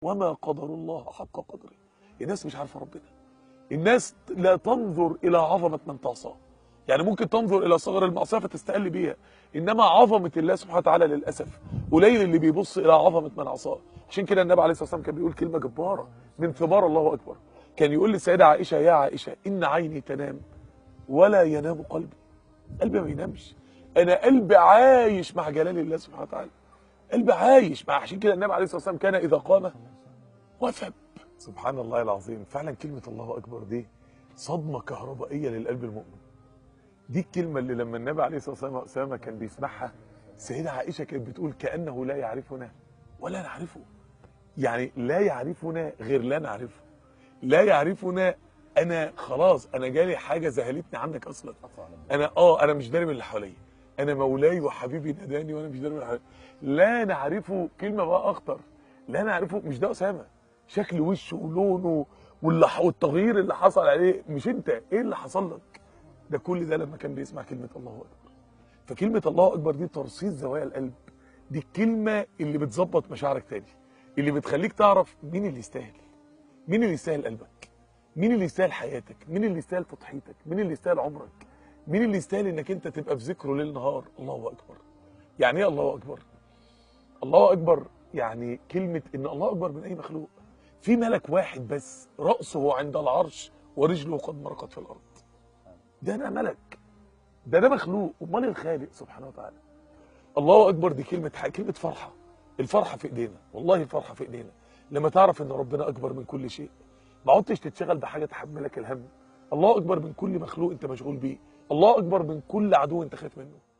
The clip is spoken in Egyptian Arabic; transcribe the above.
وما قدر الله حق قدره الناس مش عارفه ربنا الناس لا تنظر الى عظمه من تعصاه يعني ممكن تنظر الى صغر المعصيه فتستقل بيها انما عظمه الله سبحانه وتعالى للاسف قليل اللي بيبص الى عظمه من عصاه عشان كده النبي عليه الصلاه والسلام كان بيقول كلمه جباره من ثمار الله اكبر كان يقول للسيده عائشه يا عائشه ان عيني تنام ولا ينام قلبي قلبي ما بينامش انا قلبي عايش مع جلال الله سبحانه وتعالى قلبي عايش مع عشان كده النبي عليه الصلاه والسلام كان اذا قام وثب سبحان الله العظيم فعلا كلمه الله اكبر دي صدمه كهربائيه للقلب المؤمن دي الكلمه اللي لما النبي عليه الصلاه والسلام كان بيسمعها السيده عائشه كانت بتقول كانه لا يعرفنا ولا نعرفه يعني لا يعرفنا غير لا نعرفه لا يعرفنا انا خلاص انا جالي حاجه ذهلتني عنك اصلا انا اه انا مش داري من اللي حواليا انا مولاي وحبيبي ناداني وانا مش داري من اللي حواليا لا نعرفه كلمه بقى اخطر لا نعرفه مش ده اسامه شكل وشه ولونه واللي والتغيير اللي حصل عليه مش انت ايه اللي حصل لك ده كل ده لما كان بيسمع كلمه الله اكبر فكلمه الله اكبر دي ترصيد زوايا القلب دي الكلمه اللي بتظبط مشاعرك تاني اللي بتخليك تعرف مين اللي يستاهل مين اللي يستاهل قلبك مين اللي يستاهل حياتك مين اللي يستاهل تضحيتك مين اللي يستاهل عمرك مين اللي يستاهل انك انت تبقى في ذكره ليل نهار الله اكبر يعني ايه الله اكبر الله اكبر يعني كلمه ان الله اكبر من اي مخلوق في ملك واحد بس راسه عند العرش ورجله قد مرقت في الارض ده انا ملك ده ده مخلوق امال الخالق سبحانه وتعالى الله اكبر دي كلمه حق. كلمه فرحه الفرحه في ايدينا والله الفرحه في ايدينا لما تعرف ان ربنا اكبر من كل شيء ما عدتش تتشغل بحاجه تحملك الهم الله اكبر من كل مخلوق انت مشغول بيه الله اكبر من كل عدو انت خايف منه